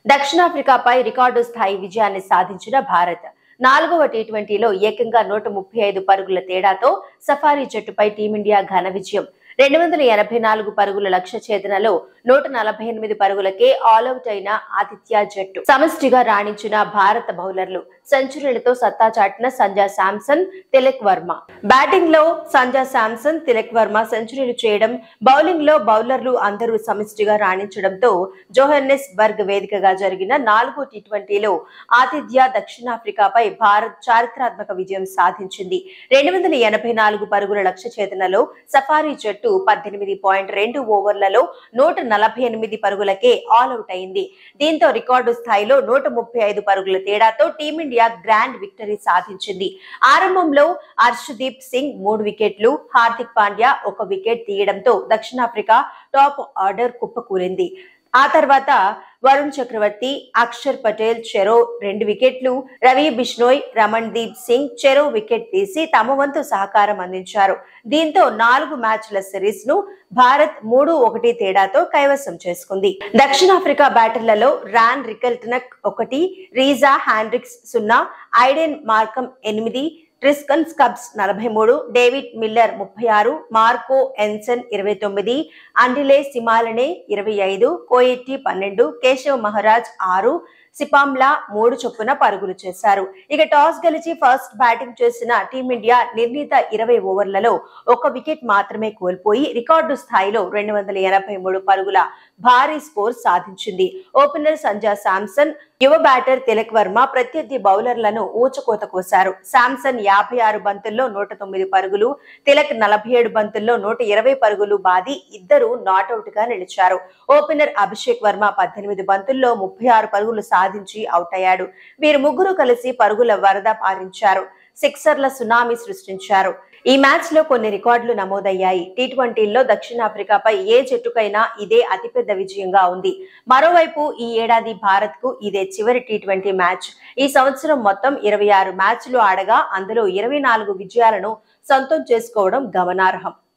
దక్షిణాఫ్రికాపై record స్థాయి విజయాన్ని సాధించిన భారత్ నాలుగవ టీ ట్వంటీలో ఏకంగా నూట ముప్పై ఐదు పరుగుల తేడాతో సఫారీ జట్టుపై టీమిండియా ఘన విజయం రెండు వందల ఎనభై నాలుగు పరుగుల లక్ష్య ఛేదనలో నూట నలభై ఎనిమిది పరుగులకే ఆల్అవుట్ అయిన ఆతిథ్య జట్టు సమష్టిగా రాణించిన భారత బౌలర్లు సెంచరీలతో సత్తా చాటిన సంజా శాంసన్ తిలక్ వర్మ బ్యాటింగ్ లో సంజా శాంసన్ తిలక్ వర్మ సెంచరీలు చేయడం బౌలింగ్ లో బౌలర్లు అందరూ సమిష్టిగా రాణించడంతో జోహెన్నెస్ బర్గ్ వేదికగా జరిగిన నాలుగో టీ ట్వంటీలో ఆతిథ్య దక్షిణాఫ్రికాపై భారత్ చారిత్రాత్మక విజయం సాధించింది రెండు వందల ఎనభై నాలుగు పరుగుల లక్ష్య ఛేదనలో సఫారీ జట్టు పద్దెనిమిది పాయింట్ రెండు ఓవర్లలో నూట నలభై ఎనిమిది పరుగులకే ఆల్అవుట్ అయింది దీంతో రికార్డు స్థాయిలో నూట ముప్పై ఐదు పరుగుల తేడాతో టీమిండియా గ్రాండ్ విక్టరీ సాధించింది ఆరంభంలో హర్షదీప్ సింగ్ మూడు వికెట్లు హార్దిక్ పాండ్యా ఒక వికెట్ తీయడంతో దక్షిణాఫ్రికా టాప్ ఆర్డర్ కుప్పకూలింది ఆ తర్వాత వరుణ్ చక్రవర్తి అక్షర్ పటేల్ చెరో రెండు వికెట్లు రవి బిష్నోయ్ రమణ్ దీప్ సింగ్ చెరో వికెట్ తీసి తమ వంతు సహకారం అందించారు దీంతో నాలుగు మ్యాచ్ల సిరీస్ ను భారత్ మూడు ఒకటి తేడాతో కైవసం చేసుకుంది దక్షిణాఫ్రికా బ్యాటర్లలో రాన్ రికెల్టనక్ ఒకటి రీజా హ్యాండ్రిక్స్ సున్నా ఐడెన్ మార్కం ఎనిమిది ట్రిస్కన్ స్కబ్స్ నలభై మూడు డేవిడ్ మిల్లర్ ముప్పై ఆరు మార్కో ఎన్సన్ ఇరవై తొమ్మిది అండిలే సిమాలనే ఇరవై ఐదు కోయెట్టి పన్నెండు కేశవ్ మహారాజ్ ఆరు సిపాంలా మూడు చొప్పున పరుగులు చేశారు ఇక టాస్ గెలిచి ఫస్ట్ బ్యాటింగ్ చేసిన టీమిండియా నిర్ణీత ఇరవై ఓవర్లలో ఒక వికెట్ మాత్రమే కోల్పోయి రికార్డు స్థాయిలో రెండు వందల ఎనభై మూడు పరుగుల భారీ స్కోర్ సాధించింది ఓపెనర్ సంజా శాంసన్ యువ బ్యాటర్ తిలక్ వర్మ ప్రత్యర్థి బౌలర్లను ఊచకోత కోశారు శాంసన్ యాభై ఆరు బంతుల్లో నూట తొమ్మిది పరుగులు తిలక్ నలభై ఏడు బంతుల్లో నూట ఇరవై పరుగులు బాది ఇద్దరు నాట్అవుట్ గా నిలిచారు ఓపెనర్ అభిషేక్ వర్మ పద్దెనిమిది బంతుల్లో ముప్పై ఆరు పరుగులు సాధించి అవుట్ అయ్యాడు వీరు ముగ్గురు కలిసి పరుగుల వరద పారించారు సిక్సర్ల సునామీ సృష్టించారు ఈ మ్యాచ్ లో కొన్ని రికార్డులు నమోదయ్యాయి టీ ట్వంటీల్లో దక్షిణాఫ్రికాపై ఏ జట్టుకైనా ఇదే అతిపెద్ద విజయంగా ఉంది మరోవైపు ఈ ఏడాది భారత్ కు ఇదే చివరి టీ ట్వంటీ మ్యాచ్ ఈ సంవత్సరం మొత్తం ఇరవై ఆరు మ్యాచ్లు ఆడగా అందులో ఇరవై నాలుగు విజయాలను సొంతం చేసుకోవడం గమనార్హం